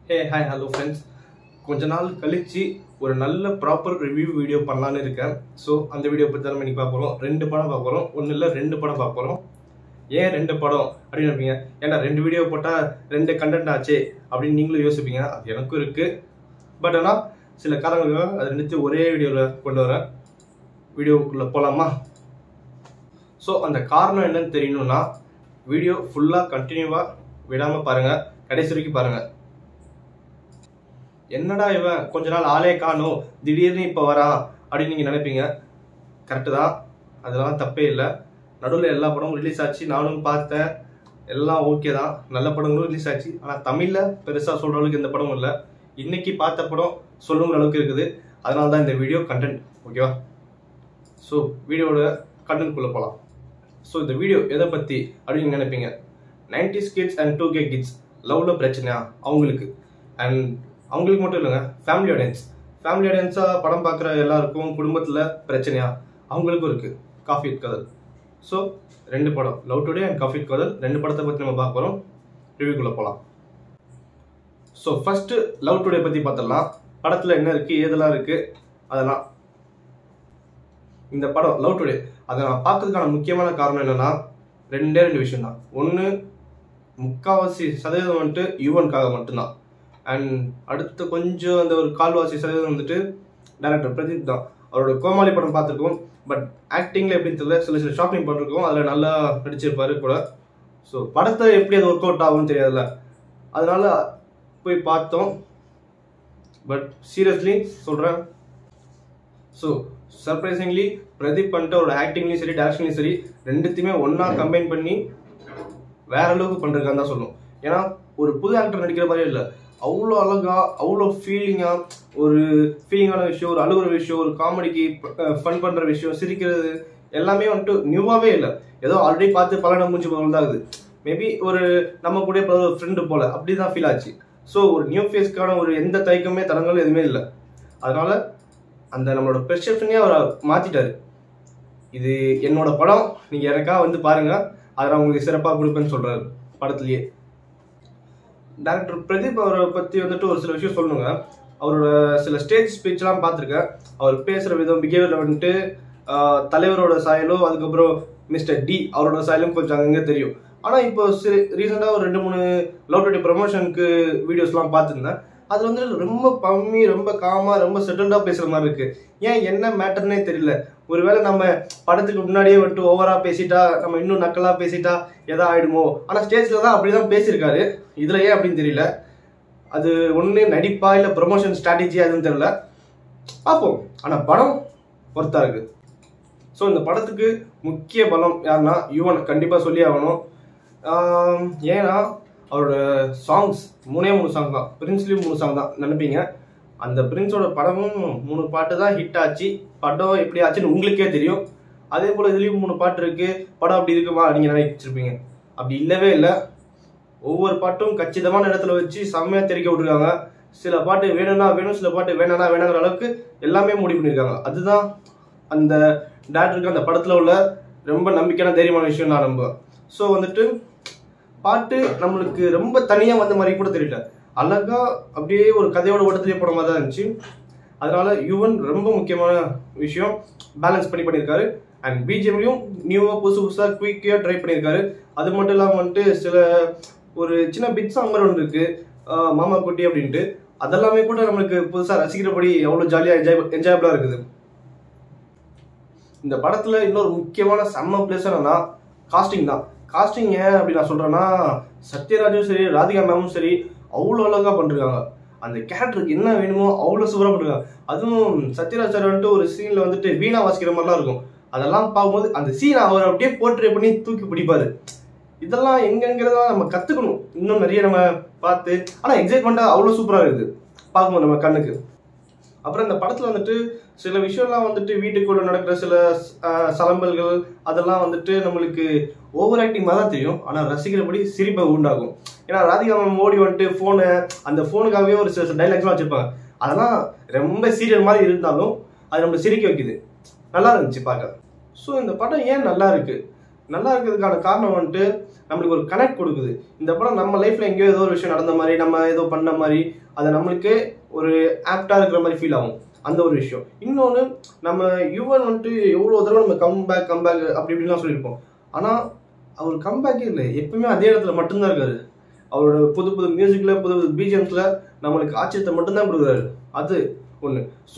hey hi hello friends கொஞ்ச நாள் கழிச்சு ஒரு நல்ல ப்ராப்பர் ரிவ்யூ வீடியோ பண்ணலான்னு இருக்கேன் ஸோ அந்த வீடியோ பற்றி தான் இன்னைக்கு பார்க்க போகிறோம் ரெண்டு படம் பார்க்க போகிறோம் ஒன்றும் இல்லை ரெண்டு படம் பார்க்க போகிறோம் ஏன் ரெண்டு படம் அப்படின்னு இருப்பீங்க ஏன்னா ரெண்டு வீடியோ போட்டால் ரெண்டு கண்டென்ட் ஆச்சே அப்படின்னு நீங்களும் யோசிப்பீங்க அது எனக்கும் இருக்குது பட் ஆனால் சில காரணங்களுக்காக அதை ரெண்டுத்தையும் ஒரே வீடியோவில் கொண்டு வரேன் வீடியோக்குள்ளே போகலாமா ஸோ அந்த காரணம் என்னன்னு தெரியணும்னா வீடியோ ஃபுல்லாக கண்டினியூவாக விடாமல் பாருங்கள் கடைசி வரைக்கும் பாருங்கள் என்னடா இவன் கொஞ்ச நாள் ஆளே காணும் திடீர்னு இப்போ வரான் அப்படின்னு நீங்கள் நினைப்பீங்க கரெக்டு தான் அதெல்லாம் தப்பே இல்லை நடுவில் எல்லா படமும் ரிலீஸ் ஆச்சு நானும் பார்த்தேன் எல்லாம் ஓகே தான் நல்ல படங்களும் ரிலீஸ் ஆச்சு ஆனால் தமிழில் பெருசாக சொல்கிற அளவுக்கு எந்த படமும் இல்லை இன்னைக்கு பார்த்த படம் சொல்லுங்கிற அளவுக்கு இருக்குது அதனால தான் இந்த வீடியோ கண்டென்ட் ஓகேவா ஸோ வீடியோட கண்டென்ட்குள்ளே போகலாம் ஸோ இந்த வீடியோ எதை பற்றி அப்படின்னு நினைப்பீங்க nineties kids and two K kids லவ்ல பிரச்சனையா அவங்களுக்கு அண்ட் அவங்களுக்கு மட்டும் இல்லைங்க ஃபேமிலி ஆடியன்ஸ் ஃபேமிலி ஆடியன்ஸாக படம் பார்க்குற எல்லாருக்கும் குடும்பத்தில் பிரச்சனையா அவங்களுக்கும் இருக்குது காஃபி கதல் ஸோ ரெண்டு படம் Love Today and Coffee Kadhal ரெண்டு படத்தை பற்றி நம்ம பார்க்க போகிறோம் ரிவ்யூக்குள்ளே போகலாம் ஸோ ஃபஸ்ட்டு லவ் டுடே பற்றி பார்த்துடலாம் படத்தில் என்ன இருக்குது ஏதெல்லாம் இருக்குது அதெல்லாம் இந்த படம் லவ் டுடே அதை நான் பார்க்கறதுக்கான முக்கியமான காரணம் என்னன்னா ரெண்டே ரெண்டு விஷயம் தான் ஒன்று முக்கால்வாசி சதவீதம் வந்துட்டு யுவனுக்காக மட்டும்தான் அண்ட் அடுத்து கொஞ்சம் அந்த ஒரு கால்வாசி சதவீதம் வந்துட்டு டேரக்டர் பிரதீப் தான் அவரோட கோமாளி படம் பார்த்துருக்கோம் பட் ஆக்டிங்கில் எப்படின்னு தெரியல சில சில ஷாப்பிங் பண்ணிருக்கோம் அதில் நல்லா நடிச்சிருப்பாரு கூட ஸோ படத்தை எப்படி அது ஒர்க் அவுட் ஆகும்னு தெரியாதுல்ல அதனால போய் பார்த்தோம் பட் சீரியஸ்லி சொல்கிறேன் ஸோ சர்ப்ரைசிங்லி பிரதீப் பண்ணிட்டு அவரோட ஆக்டிங்லையும் சரி டேரக்ஷன்லையும் சரி ரெண்டுத்தையுமே ஒன்றா கம்பைன் பண்ணி வேற அளவுக்கு பண்ணிருக்கான்னு தான் சொல்லணும் ஏன்னா ஒரு புது ஆக்டர் நடிக்கிற மாதிரியே இல்லை அவ்வளோ அழகா அவ்வளோ ஃபீலிங்காக ஒரு ஃபீலிங்கான விஷயம் ஒரு அழுகுற விஷயம் ஒரு காமெடிக்கு ஃபன் பண்ணுற விஷயம் சிரிக்கிறது எல்லாமே வந்துட்டு நியூவாகவே இல்லை ஏதோ ஆல்ரெடி பார்த்து பல மூஞ்சி போல தான் ஆகுது மேபி ஒரு நம்ம கூட இப்போ ஒரு ஃப்ரெண்டு போல அப்படி தான் ஃபீல் ஆச்சு ஸோ ஒரு நியூ ஃபேஸ்க்கான ஒரு எந்த தயக்கமே தரங்களும் எதுவுமே இல்லை அதனால அந்த நம்மளோட பெர்செப்ஷனே அவர் மாத்திட்டாரு இது என்னோட படம் நீங்க எனக்கா வந்து பாருங்க அதை நான் உங்களுக்கு சிறப்பாக கொடுப்பேன்னு சொல்றாரு படத்துலயே டேரக்டர் பிரதீப் அவரை பத்தி வந்துட்டு ஒரு சில விஷயம் சொல்லணுங்க அவரோட சில ஸ்டேஜ் ஸ்பீச்லாம் பார்த்துருக்கேன் அவர் பேசுற விதம் பிஹேவியர் வந்துட்டு ஆஹ், தலைவரோட சாயலும் அதுக்கப்புறம் மிஸ்டர் டி அவரோட சாயலும் கொஞ்சம் அங்கங்கே தெரியும் ஆனால் இப்போ ரீசெண்டாக ஒரு ரெண்டு மூணு லவ் டுடே ப்ரமோஷனுக்கு வீடியோஸ்லாம் பார்த்துருந்தேன் அது வந்து ரொம்ப பம்மி ரொம்ப காமா ரொம்ப செட்டில்டாக பேசுகிற மாதிரி இருக்கு ஏன் என்ன மேட்டர்னே தெரியல ஒருவேளை நம்ம படத்துக்கு முன்னாடியே வந்துட்டு ஓவரா பேசிட்டா நம்ம இன்னும் நக்கலா பேசிட்டா எதா ஆயிடுமோ ஆனா ஸ்டேஜ்ல தான் அப்படிதான் பேசியிருக்காரு இதுல ஏன் அப்படின்னு தெரியல அது ஒண்ணு நடிப்பா இல்ல ப்ரொமோஷன் ஸ்ட்ராட்டஜி அதுன்னு தெரியல பார்ப்போம் ஆனா படம் ஒர்த்தா இருக்கு ஸோ இந்த படத்துக்கு முக்கிய பலம் யாருன்னா யுவன் கண்டிப்பா சொல்லி ஆகணும் ஆம், ஏன்னா அவரோட சாங்ஸ் மூணே மூணு சாங் தான் பிரின்ஸ்லயும் மூணு சாங் தான் நினைப்பீங்க அந்த பிரின்ஸோட படமும் மூணு பாட்டு தான் ஹிட் ஆச்சு படம் எப்படி ஆச்சுன்னு உங்களுக்கே தெரியும் அதே போல இதுலயும் மூணு பாட்டு இருக்கு படம் அப்படி இருக்குமா நீங்க நினைச்சிருப்பீங்க அப்படி இல்லவே இல்லை ஒவ்வொரு பாட்டும் கச்சிதமான இடத்துல வச்சு செம்மையா தெரிக்க விட்டுருக்காங்க சில பாட்டு வேணும்னா வேணும் சில பாட்டு வேணாம்னா வேணாங்கிற அளவுக்கு எல்லாமே முடிவு பண்ணியிருக்காங்க அதுதான் அந்த டேரக்டருக்கு அந்த படத்துல உள்ள ரொம்ப நம்பிக்கையான தைரியமான விஷயம் நான் நம்புவேன் ஸோ வந்துட்டு பாட்டு நம்மளுக்கு ரொம்ப தனியா வந்த மாதிரி கூட தெரியல அழகா அப்படியே ஒரு கதையோட ஓட்டத்திலே போன மாதிரி தான் இருந்துச்சு அதனால யுவன் ரொம்ப முக்கியமான விஷயம் பேலன்ஸ் பண்ணி பண்ணியிருக்காரு அண்ட் பிஜிஎம்லையும் நியூவாக புதுசு புதுசாக குயிக்காக ட்ரை பண்ணியிருக்காரு அது மட்டும் இல்லாமல் வந்துட்டு சில ஒரு சின்ன பிட் சாங் மாதிரி ஒன்று இருக்கு ஆஹ் மாமா குட்டி அப்படின்ட்டு அதெல்லாமே கூட நம்மளுக்கு புதுசாக ரசிக்கிறபடி எவ்வளோ ஜாலியாக என்ஜாய் என்ஜாயபிளாக இருக்குது இந்த படத்துல இன்னொரு முக்கியமான செம்ம பிளேஸ் என்னன்னா காஸ்டிங் தான் காஸ்டிங் ஏன் அப்படி நான் சொல்றேன்னா சத்யராஜும் சரி ராதிகா மேமும் சரி அவ்வளோ அழகா பண்ணிருக்காங்க அந்த கேரக்டருக்கு என்ன வேணுமோ அவ்வளோ சூப்பராக பண்ணிருக்காங்க அதுவும் சத்யராஜ் சார் வந்துட்டு ஒரு சீன்ல வந்துட்டு வீணா வாசிக்கிற மாதிரிலாம் இருக்கும் அதெல்லாம் பார்க்கும்போது அந்த சீனை அவர் அப்படியே போர்ட்ரே பண்ணி தூக்கி பிடிப்பாரு இதெல்லாம் எங்கங்கிறதா நம்ம கத்துக்கணும் இன்னும் நிறைய நம்ம பார்த்து ஆனா எக்ஸைட்மெண்ட்டாக அவ்வளோ சூப்பரா இருக்குது பார்க்கும்போது நம்ம கண்ணுக்கு அப்புறம் இந்த படத்துல வந்துட்டு சில விஷயம்லாம் வந்துட்டு வீட்டுக்குள்ள நடக்கிற சில அஹ், சலம்பல்கள் அதெல்லாம் வந்துட்டு நம்மளுக்கு ஓவர் ஆக்டிங் மாதிரி தான் தெரியும் ஆனா ரசிக்கிறபடி சிரிப்பை உண்டாகும் ஏன்னா ராதிகா மேம் ஓடி வந்துட்டு ஃபோனு அந்த ஃபோனுக்காகவே ஒரு சில டைலாக்ஸ்லாம் வச்சிருப்பாங்க அதெல்லாம் ரொம்ப சீரியல் மாதிரி இருந்தாலும் அது நம்ம சிரிக்க வைக்குது நல்லா இருந்துச்சு பார்க்க ஸோ இந்த படம் ஏன் நல்லா இருக்கு நல்லா இருக்கிறதுக்கான காரணம் வந்துட்டு நம்மளுக்கு ஒரு கனெக்ட் கொடுக்குது இந்த படம் நம்ம லைஃப்ல எங்கேயோ ஏதோ ஒரு விஷயம் நடந்த மாதிரி நம்ம ஏதோ பண்ண மாதிரி அது நம்மளுக்கே ஒரு ஆப்டா இருக்கிற மாதிரி ஃபீல் ஆகும் அந்த ஒரு விஷயம் இன்னொன்று நம்ம யுவன் வந்துட்டு எவ்வளோ தடவை நம்ம கம்பேக் கம்பேக் அப்படி இப்படிலாம் சொல்லியிருப்போம் ஆனால் அவர் கம்பேக்கே இல்லை எப்பவுமே அதே இடத்துல மட்டும்தான் இருக்காரு அவரோட புது புது மியூசிக்ல புது புது பிஜிஎம்ஸ்ல நம்மளுக்கு ஆச்சரியத்தை மட்டும்தான் கொடுக்குறாரு அது ஒன்று ஸோ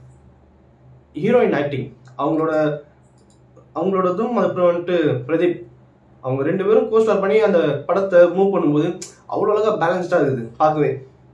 ஹீரோயின் ஆக்டிங் அவங்களோட அவங்களோடதும் அப்புறம் வந்துட்டு பிரதீப் அவங்க ரெண்டு பேரும் கோஸ்டார் பண்ணி அந்த படத்தை மூவ் பண்ணும்போது அவ்வளோ அழகாக பேலன்ஸ்டாக இருக்குது பார்க்கவே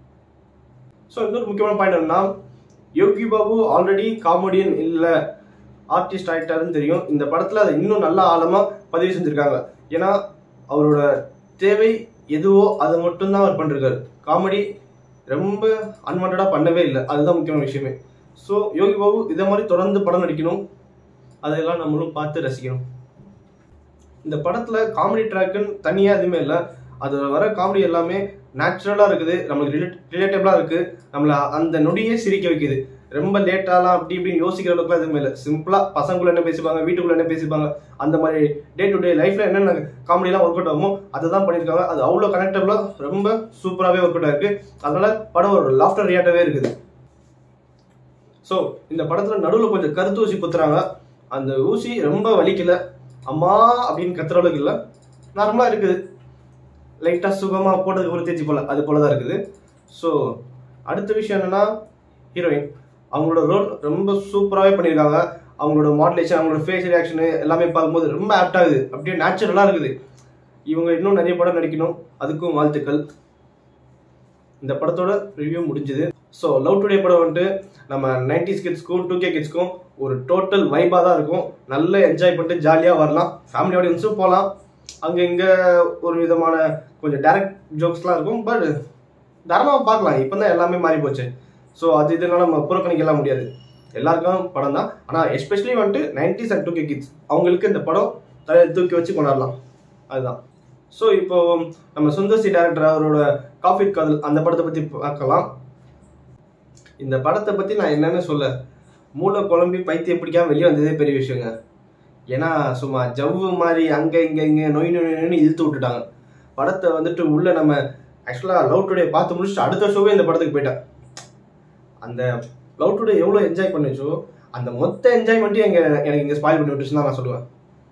ஸோ இன்னொரு முக்கியமான பாயிண்ட் என்னன்னா யோகி பாபு ஆல்ரெடி காமெடியன் இல்லை ஆர்டிஸ்ட் ஆகிட்டாருன்னு தெரியும் இந்த படத்தில் அதை இன்னும் நல்ல ஆழமாக பதிவு செஞ்சுருக்காங்க ஏன்னா அவரோட தேவை எதுவோ அதை மட்டும்தான் அவர் பண்ணிருக்காரு காமெடி ரொம்ப அன்வான்டாக பண்ணவே இல்லை அதுதான் முக்கியமான விஷயமே ஸோ யோகி பாபு இதை மாதிரி தொடர்ந்து படம் நடிக்கணும் அதையெல்லாம் நம்மளும் பார்த்து ரசிக்கணும் இந்த படத்தில் காமெடி ட்ராக்குன்னு தனியாக எதுவுமே இல்லை அதில் வர காமெடி எல்லாமே நேச்சுரலாக இருக்குது நம்மளுக்கு ரிலேட் ரிலேட்டபிளாக இருக்குது நம்மளை அந்த நொடியே சிரிக்க வைக்குது ரொம்ப லேட்டாலாம் அப்படி இப்படின்னு யோசிக்கிற அளவுக்குலாம் எதுவுமே இல்லை சிம்பிளாக பசங்களுக்குள்ள என்ன பேசிப்பாங்க வீட்டுக்குள்ள என்ன பேசிப்பாங்க அந்த மாதிரி டே டு டே லைஃப்பில் என்னென்ன காமெடிலாம் ஒர்க் அவுட் ஆகுமோ அதுதான் பண்ணியிருக்காங்க அது அவ்வளோ கனெக்டபுளாக ரொம்ப சூப்பராகவே ஒர்க் அவுட் ஆயிருக்கு அதனால படம் ஒரு லாஃப்டர் ரியாட்டாகவே இருக்குது ஸோ இந்த படத்தில் நடுவில் கொஞ்சம் கருத்து ஊசி குத்துறாங்க அந்த ஊசி ரொம்ப வலிக்கல அம்மா அப்படின்னு கத்துற அளவுக்கு இல்லை நார்மலாக இருக்குது லைட்டாக சுகமாக போட்டதுக்கு ஒரு தேய்ச்சி போல அது போல தான் இருக்குது ஸோ அடுத்த விஷயம் என்னன்னா ஹீரோயின் அவங்களோட ரோல் ரொம்ப சூப்பராகவே பண்ணியிருக்காங்க அவங்களோட மாடுலேஷன் அவங்களோட ஃபேஸ் ரியாக்ஷனு எல்லாமே பார்க்கும்போது ரொம்ப ஆப்ட் ஆகுது அப்படியே நேச்சுரலாக இருக்குது இவங்க இன்னும் நிறைய படம் நடிக்கணும் அதுக்கும் வாழ்த்துக்கள் இந்த படத்தோட ரிவ்யூ முடிஞ்சுது ஸோ லவ் டுடே படம் வந்துட்டு நம்ம நைன்டிஸ் கிட்ஸ்க்கும் டூ கே கிட்ஸ்க்கும் ஒரு டோட்டல் வைபாக தான் இருக்கும் நல்ல என்ஜாய் பண்ணிட்டு ஜாலியாக வரலாம் ஃபேமிலி ஆடியன்ஸும் போகலாம் அங்கே இங்கே ஒரு விதமான கொஞ்சம் டேரக்ட் ஜோக்ஸ்லாம் இருக்கும் பட் தாராளமாக பார்க்கலாம் இப்போ தான் எல்லாமே மாறி போச்சு ஸோ அது இதெல்லாம் நம்ம புறக்கணிக்கலாம் முடியாது எல்லாருக்கும் படம் தான் ஆனால் எஸ்பெஷலி வந்துட்டு nineties and two K kids அவங்களுக்கு இந்த படம் தலை தூக்கி வச்சு கொண்டாடலாம் அதுதான் ஸோ இப்போ நம்ம சுந்தர்சி டேரக்டர் அவரோட காஃபி காதல் அந்த படத்தை பற்றி பார்க்கலாம் இந்த படத்தை பற்றி நான் என்னன்னு சொல்ல மூளை குழம்பி பைத்தியம் பிடிக்காம வெளியே வந்ததே பெரிய விஷயங்க ஏன்னா சும்மா ஜவ்வு மாதிரி அங்கே இங்கே இங்கே நொய் நொய் நொய்னு இழுத்து விட்டுட்டாங்க படத்தை வந்துட்டு உள்ள நம்ம ஆக்சுவலாக லவ் டுடே பார்த்து முடிச்சுட்டு அடுத்த ஷோவே இந்த படத்துக்கு போயிட்டேன் அந்த லவ் டுடே எவ்வளோ என்ஜாய் பண்ணுச்சோ அந்த மொத்த என்ஜாய்மெண்ட்டையும் எங்க எனக்கு இங்கே ஸ்பாயில் பண்ணி விட்டுச்சுன்னு தான் நான் சொல்லுவேன்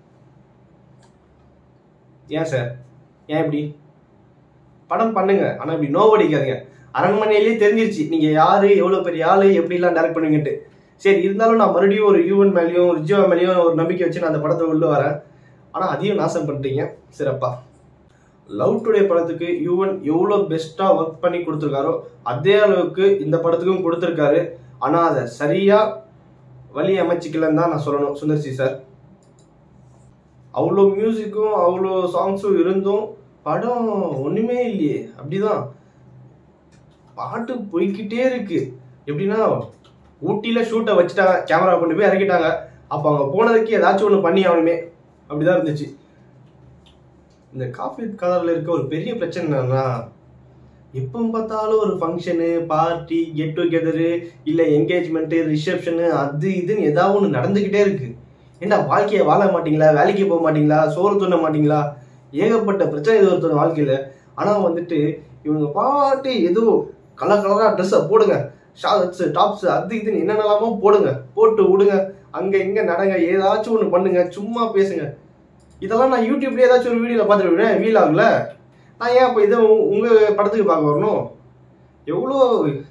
ஏன் சார் ஏன் இப்படி படம் பண்ணுங்க ஆனால் இப்படி நோ அடிக்காதீங்க அரண்மனையிலேயே தெரிஞ்சிருச்சு நீங்கள் யாரு எவ்வளோ பெரிய ஆளு எப்படிலாம் டேரக்ட் பண்ணுவீங்கன்ட்டு சரி இருந்தாலும் நான் மறுபடியும் ஒரு யூவன் மேலேயும் ஒரு ஜியோ மேலேயும் ஒரு நம்பிக்கை வச்சு நான் அந்த படத்தை உள்ள வரேன் ஆனால் அதையும் நாசம் பண்ணிட்டீங்க சிறப்பா லவ் டுடே படத்துக்கு யூவன் எவ்வளோ பெஸ்ட்டாக ஒர்க் பண்ணி கொடுத்துருக்காரோ அதே அளவுக்கு இந்த படத்துக்கும் கொடுத்துருக்காரு ஆனால் அதை சரியாக வழி அமைச்சிக்கலன்னு தான் நான் சொல்லணும் சுந்தர்சி சார் அவ்வளோ மியூசிக்கும் அவ்வளோ சாங்ஸும் இருந்தும் படம் ஒன்றுமே இல்லையே அப்படிதான் பாட்டு போய்க்கிட்டே இருக்கு எப்படின்னா ஊட்டியில் ஷூட்டை வச்சுட்டாங்க கேமரா கொண்டு போய் இறக்கிட்டாங்க அப்போ அவங்க போனதுக்கு ஏதாச்சும் ஒன்று பண்ணி ஆகணுமே அப்படிதான் இருந்துச்சு இந்த காஃபி கலரில் இருக்க ஒரு பெரிய பிரச்சனை என்னன்னா எப்போ பார்த்தாலும் ஒரு ஃபங்க்ஷனு பார்ட்டி கெட் டுகெதரு இல்லை என்கேஜ்மெண்ட்டு ரிசப்ஷனு அது இதுன்னு ஏதாவது ஒன்று நடந்துக்கிட்டே இருக்கு ஏண்டா வாழ்க்கையை வாழ மாட்டீங்களா வேலைக்கு போக மாட்டீங்களா சோறு துண்ண மாட்டீங்களா ஏகப்பட்ட பிரச்சனை இது ஒருத்தர் வாழ்க்கையில் ஆனால் வந்துட்டு இவங்க பாட்டு ஏதோ கலர் கலராக ட்ரெஸ்ஸை போடுங்க ஷார்ட்ஸு டாப்ஸு அது இதுன்னு என்னென்னலாமோ போடுங்க போட்டு விடுங்க அங்கே இங்கே நடங்க ஏதாச்சும் ஒன்று பண்ணுங்க சும்மா பேசுங்க இதெல்லாம் நான் யூடியூப்ல ஏதாச்சும் ஒரு வீடியோவில் பார்த்துட்டு விடுவேன் வீலாகல நான் ஏன் அப்போ இதை உங்கள் படத்துக்கு பார்க்க வரணும் எவ்வளோ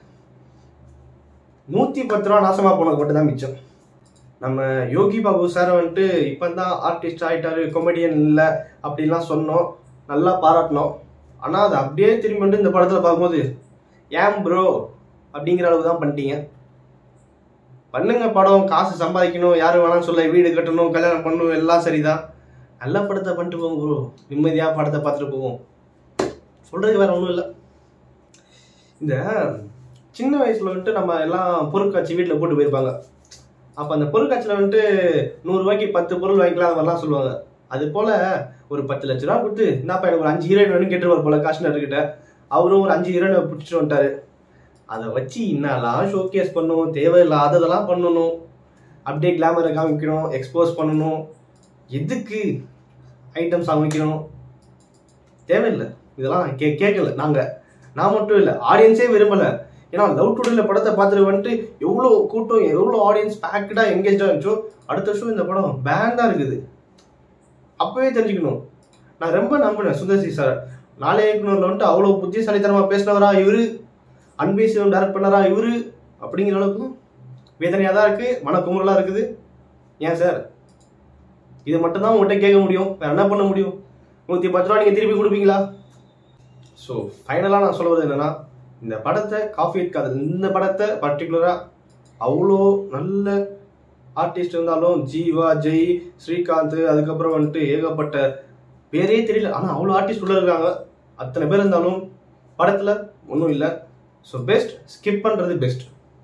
நூற்றி பத்து ரூபா நாசமாக போனது மட்டும் தான் மிச்சம் நம்ம யோகி பாபு சார் வந்துட்டு இப்போ தான் ஆர்டிஸ்ட் ஆகிட்டாரு கொமெடியன் இல்லை அப்படின்லாம் சொன்னோம் நல்லா பாராட்டினோம் ஆனால் அது அப்படியே திரும்பி வந்து இந்த படத்தில் பார்க்கும்போது ஏன் ப்ரோ அப்படிங்கிற அளவு தான் பண்ணிட்டீங்க பண்ணுங்க படம் காசு சம்பாதிக்கணும் யாரும் வேணாம் சொல்ல வீடு கட்டணும் கல்யாணம் பண்ணணும் எல்லாம் சரிதான் நல்ல படத்தை பண்ணிட்டு போங்க ப்ரோ நிம்மதியாக படத்தை பார்த்துட்டு போவோம் சொல்றதுக்கு வேற ஒன்றும் இல்லை இந்த சின்ன வயசுல வந்துட்டு நம்ம எல்லாம் பொருட்காட்சி வீட்டில் போட்டு போயிருப்பாங்க அப்போ அந்த பொருட்காட்சியில் வந்துட்டு நூறுரூவாய்க்கு பத்து பொருள் வாங்கிக்கலாம் அது மாதிரிலாம் சொல்லுவாங்க அது போல ஒரு பத்து லட்ச ரூபா கொடுத்து என்னப்பா எனக்கு ஒரு அஞ்சு ஹீரோயின் வேணும்னு கேட்டுருவார் போல காஷ்னர் கிட்ட அவரும் ஒரு அஞ்சு ஹீரோயினை பிடிச்சிட்டு வந்துட்டாரு அதை வச்சு என்னெல்லாம் ஷோகேஸ் பண்ணணும் தேவையில்லாததெல்லாம் பண்ணணும் அப்படியே கிளாமரை காமிக்கணும் எக்ஸ்போஸ் பண்ணணும் எதுக்கு ஐட்டம் சாங் வைக்கணும் தேவையில்லை இதெல்லாம் கே கேட்கல நாங்கள் நான் மட்டும் இல்லை ஆடியன்ஸே விரும்பலை ஏன்னா லவ் டுடேல படத்தை பார்த்துட்டு வந்துட்டு எவ்வளோ கூட்டம் எவ்வளோ ஆடியன்ஸ் பேக்கடாக எங்கேஜாக இருந்துச்சோ அடுத்த வருஷம் இந்த படம் பேண்டாக இருக்குது அப்பவே தெரிஞ்சுக்கணும் நான் ரொம்ப நம்பினேன் சுந்தர்சி சார் நாளே இயக்குனர்ல வந்துட்டு அவ்வளோ புத்திசாலித்தனமாக பேசினவரா இவரு அன்பேசிவன் டேரக்ட் பண்ணாரா இவரு அப்படிங்கிற அளவுக்கு வேதனையாக தான் இருக்குது மனக்குமுறலாக இருக்குது ஏன் சார் இது மட்டும்தான் உங்கள்கிட்ட கேட்க முடியும் வேற என்ன பண்ண முடியும் நூற்றி பத்து ரூபா நீங்கள் திருப்பி கொடுப்பீங்களா ஸோ ஃபைனலாக நான் சொல்ல வருது என்னன்னா இந்த படத்தை காஃபி காதல் இந்த படத்தை பர்டிகுலராக அவ்வளோ நல்ல ஆர்டிஸ்ட் இருந்தாலும் ஜீவா ஜெய் ஸ்ரீகாந்த் அதுக்கப்புறம் வந்துட்டு ஏகப்பட்ட பேரே தெரியல ஆனால் அவ்வளோ ஆர்டிஸ்ட் உள்ள இருக்காங்க அத்தனை பேர் இருந்தாலும் படத்தில் ஒன்றும் இல்லை ஸோ பெஸ்ட் ஸ்கிப் பண்ணுறது பெஸ்ட்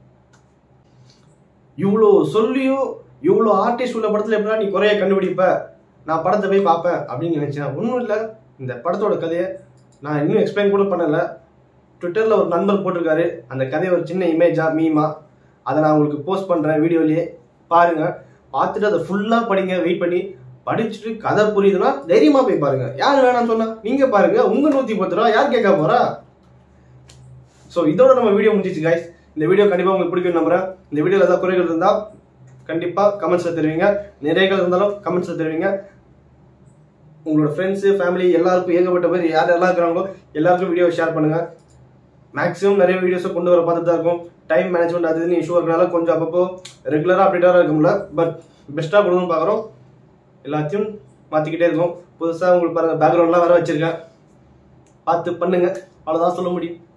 இவ்வளோ சொல்லியும் இவ்வளோ ஆர்டிஸ்ட் உள்ள படத்தில் எப்படின்னா நீ குறைய கண்டுபிடிப்ப நான் படத்தை போய் பார்ப்பேன் அப்படின்னு நினச்சேன் ஒன்றும் இல்லை இந்த படத்தோட கதையை நான் இன்னும் எக்ஸ்பிளைன் கூட பண்ணலை ட்விட்டரில் ஒரு நண்பர் போட்டிருக்காரு அந்த கதையை ஒரு சின்ன இமேஜா மீமா அதை நான் உங்களுக்கு போஸ்ட் பண்ணுறேன் வீடியோலேயே பாருங்கள் பார்த்துட்டு அதை ஃபுல்லாக படிங்க வெயிட் பண்ணி படிச்சுட்டு கதை புரியுதுன்னா தைரியமாக போய் பாருங்க யார் வேணாம்னு சொன்னா நீங்கள் பாருங்க உங்கள் நூற்றி பத்து ரூபா யார் கேட்க போறா ஸோ இதோட நம்ம வீடியோ முடிஞ்சிச்சு guys இந்த வீடியோ கண்டிப்பாக உங்களுக்கு பிடிக்கும் நம்புறேன் இந்த வீடியோவில் ஏதாவது குறைகள் இருந்தால் கண்டிப்பாக கமெண்ட்ஸில் தெரிவிங்க நிறைகள் இருந்தாலும் கமெண்ட்ஸில் தெரிவிங்க உங்களோட ஃப்ரெண்ட்ஸு ஃபேமிலி எல்லாருக்கும் ஏகப்பட்ட பேர் யார் யாரெல்லாம் இருக்கிறாங்களோ எல்லாருக்கும் வீடியோ ஷேர் பண்ணுங்க மேக்ஸிமம் நிறைய வீடியோஸை கொண்டு வர பார்த்துட்டு தான் இருக்கும் டைம் மேனேஜ்மெண்ட் அது இதுன்னு இஷ்யூ இருக்கனால கொஞ்சம் அப்பப்போ ரெகுலராக அப்டேட்டாக இருக்க முடியல பட் பெஸ்ட்டாக கொடுக்கணும்னு பார்க்குறோம் எல்லாத்தையும் மாற்றிக்கிட்டே இருக்கோம் புதுசாக உங்களுக்கு பாருங்கள் பேக்ரவுண்ட்லாம் வேற வச்சுருக்கேன் பார்த்து பண்ணுங்க அவ்வளோதான் சொல்ல முடியும்